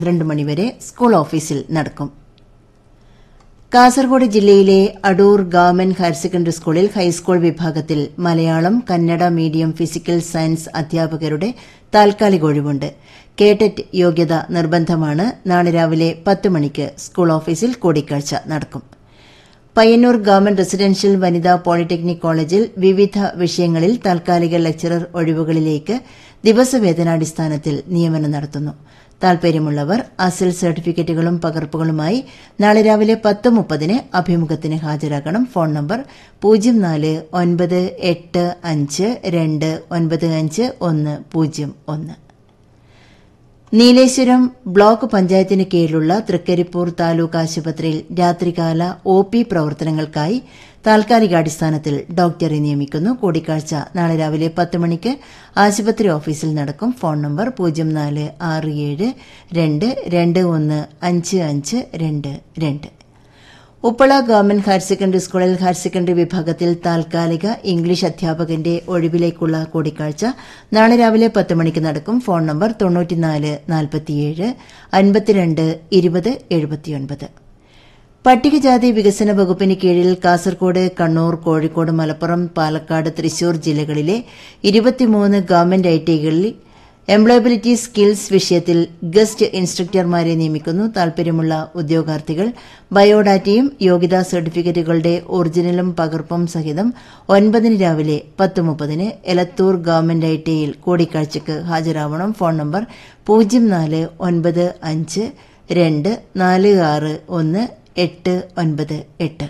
പന്ത്രണ്ട് മണിവരെ സ്കൂൾ ഓഫീസിൽ നടക്കും കാസർഗോഡ് ജില്ലയിലെ അടൂർ ഗവൺമെന്റ് ഹയർ സെക്കൻഡറി സ്കൂളിൽ ഹൈസ്കൂൾ വിഭാഗത്തിൽ Malayalam Kannada medium physical science അധ്യാപകരുടെ താൽക്കാലിക ഒഴിവുണ്ട് കേട്ടറ്റ് യോഗ്യത നിർബന്ധമാണ് നാളെ രാവിലെ പത്ത് മണിക്ക് സ്കൂൾ ഓഫീസിൽ കൂടിക്കാഴ്ച നടക്കും പയ്യന്നൂർ ഗവൺമെന്റ് റെസിഡൻഷ്യൽ വനിതാ പോളിടെക്നിക് കോളേജിൽ വിവിധ വിഷയങ്ങളിൽ താൽക്കാലിക ലെക്ചറർ ഒഴിവുകളിലേക്ക് ദിവസവേതനാടിസ്ഥാനത്തിൽ നിയമനം നടത്തുന്നു താൽപര്യമുള്ളവർ അസൽ സർട്ടിഫിക്കറ്റുകളും പകർപ്പുകളുമായി നാളെ രാവിലെ പത്ത് മുപ്പതിന് അഭിമുഖത്തിന് ഹാജരാകണം ഫോൺ നമ്പർ പൂജ്യം നാല് ഒൻപത് എട്ട് അഞ്ച് രണ്ട് ഒൻപത് അഞ്ച് ഒന്ന് പൂജ്യം ഒന്ന് നീലേശ്വരം ബ്ലോക്ക് പഞ്ചായത്തിന് കീഴിലുള്ള തൃക്കരിപ്പൂർ താലൂക്ക് ആശുപത്രിയിൽ രാത്രികാല ഒ പി പ്രവർത്തനങ്ങൾക്കായി താൽക്കാലികാടിസ്ഥാനത്തിൽ ഡോക്ടറെ നിയമിക്കുന്നു കൂടിക്കാഴ്ച നാളെ രാവിലെ പത്ത് മണിക്ക് ആശുപത്രി ഓഫീസിൽ നടക്കും ഫോൺ നമ്പർ പൂജ്യം നാല് ആറ് ഏഴ് രണ്ട് രണ്ട് ഒന്ന് അഞ്ച് അഞ്ച് രണ്ട് രണ്ട് ഉപ്പള ഗവൺമെന്റ് ഹയർ സെക്കൻഡറി സ്കൂളിൽ ഹയർ സെക്കൻഡറി വിഭാഗത്തിൽ താൽക്കാലിക ഇംഗ്ലീഷ് അധ്യാപകന്റെ ഒഴിവിലേക്കുള്ള കൂടിക്കാഴ്ച നാളെ രാവിലെ പത്ത് മണിക്ക് നടക്കും ഫോൺ നമ്പർ തൊണ്ണൂറ്റിനാല് നാൽപ്പത്തിയേഴ് അൻപത്തിരണ്ട് ഇരുപത് എഴുപത്തിയൊൻപത് പട്ടികജാതി വികസന വകുപ്പിന് കീഴിൽ കാസർകോട് കണ്ണൂർ കോഴിക്കോട് മലപ്പുറം പാലക്കാട് തൃശൂർ ജില്ലകളിലെ ഇരുപത്തിമൂന്ന് ഗവൺമെന്റ് ഐടികളിൽ എംപ്ലോയബിലിറ്റി സ്കിൽസ് വിഷയത്തിൽ ഗസ്റ്റ് ഇൻസ്ട്രക്ടർമാരെ നിയമിക്കുന്നു താൽപര്യമുള്ള ഉദ്യോഗാർത്ഥികൾ ബയോഡാറ്റയും യോഗ്യതാ സർട്ടിഫിക്കറ്റുകളുടെ ഒറിജിനലും പകർപ്പും സഹിതം ഒൻപതിന് രാവിലെ പത്ത് മുപ്പതിന് എലത്തൂർ ഗവൺമെന്റ് ഐടിയിൽ കൂടിക്കാഴ്ചയ്ക്ക് ഹാജരാവണം ഫോൺ നമ്പർ പൂജ്യം നാല് ഒൻപത് അഞ്ച് രണ്ട് നാല് ആറ് ഒന്ന് എട്ട് ഒൻപത് എട്ട്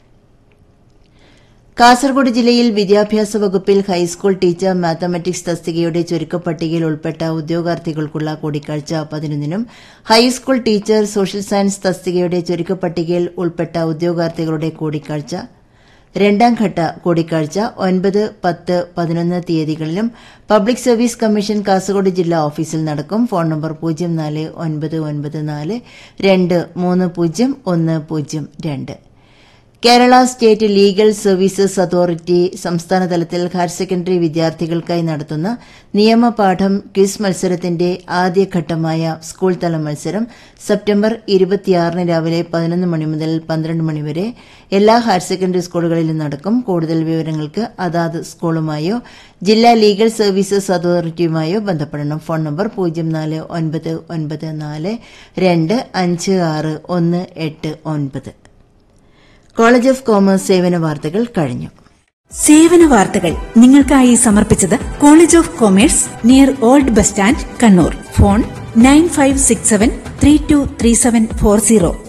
കാസർഗോഡ് ജില്ലയിൽ വിദ്യാഭ്യാസ വകുപ്പിൽ ഹൈസ്കൂൾ ടീച്ചർ മാത്തമാറ്റിക്സ് തസ്തികയുടെ ചുരുക്കപ്പട്ടികയിൽ ഉൾപ്പെട്ട ഉദ്യോഗാർത്ഥികൾക്കുള്ള കൂടിക്കാഴ്ച പതിനൊന്നിനും ഹൈസ്കൂൾ ടീച്ചർ സോഷ്യൽ സയൻസ് തസ്തികയുടെ ചുരുക്കപ്പട്ടികയിൽ ഉൾപ്പെട്ട ഉദ്യോഗാർത്ഥികളുടെ കൂടിക്കാഴ്ച രണ്ടാം ഘട്ട കൂടിക്കാഴ്ച ഒൻപത് പത്ത് പതിനൊന്ന് തീയതികളിലും പബ്ലിക് സർവീസ് കമ്മീഷൻ കാസർഗോഡ് ജില്ലാ ഓഫീസിൽ നടക്കും ഫോൺ നമ്പർ പൂജ്യം നാല് ഒൻപത് ഒൻപത് നാല് രണ്ട് മൂന്ന് പൂജ്യം ഒന്ന് പൂജ്യം രണ്ട് Kerala state legal services authority സംസ്ഥാനതലത്തിൽ ഹയർ സെക്കൻഡറി വിദ്യാർത്ഥികൾക്കായി നടത്തുന്ന നിയമപാഠം ക്വിസ് മത്സരത്തിന്റെ ആദ്യഘട്ടമായ സ്കൂൾ തല മത്സരം സെപ്റ്റംബർ ഇരുപത്തിയാറിന് രാവിലെ പതിനൊന്ന് മണി മുതൽ പന്ത്രണ്ട് മണിവരെ എല്ലാ ഹയർ സെക്കൻഡറി സ്കൂളുകളിലും നടക്കും കൂടുതൽ വിവരങ്ങൾക്ക് അതാത് സ്കൂളുമായോ ജില്ലാ ലീഗൽ സർവീസസ് അതോറിറ്റിയുമായോ ബന്ധപ്പെടണം ഫോൺ നമ്പർ പൂജ്യം നാല് ഒൻപത് ഒൻപത് നാല് രണ്ട് അഞ്ച് ആറ് ഒന്ന് എട്ട് ഒൻപത് കോളേജ് ഓഫ് കോമേഴ്സ് സേവന വാർത്തകൾ കഴിഞ്ഞു സേവന വാർത്തകൾ നിങ്ങൾക്കായി സമർപ്പിച്ചത് college of commerce near old bus stand Kannur phone nine five six seven three two three seven four zero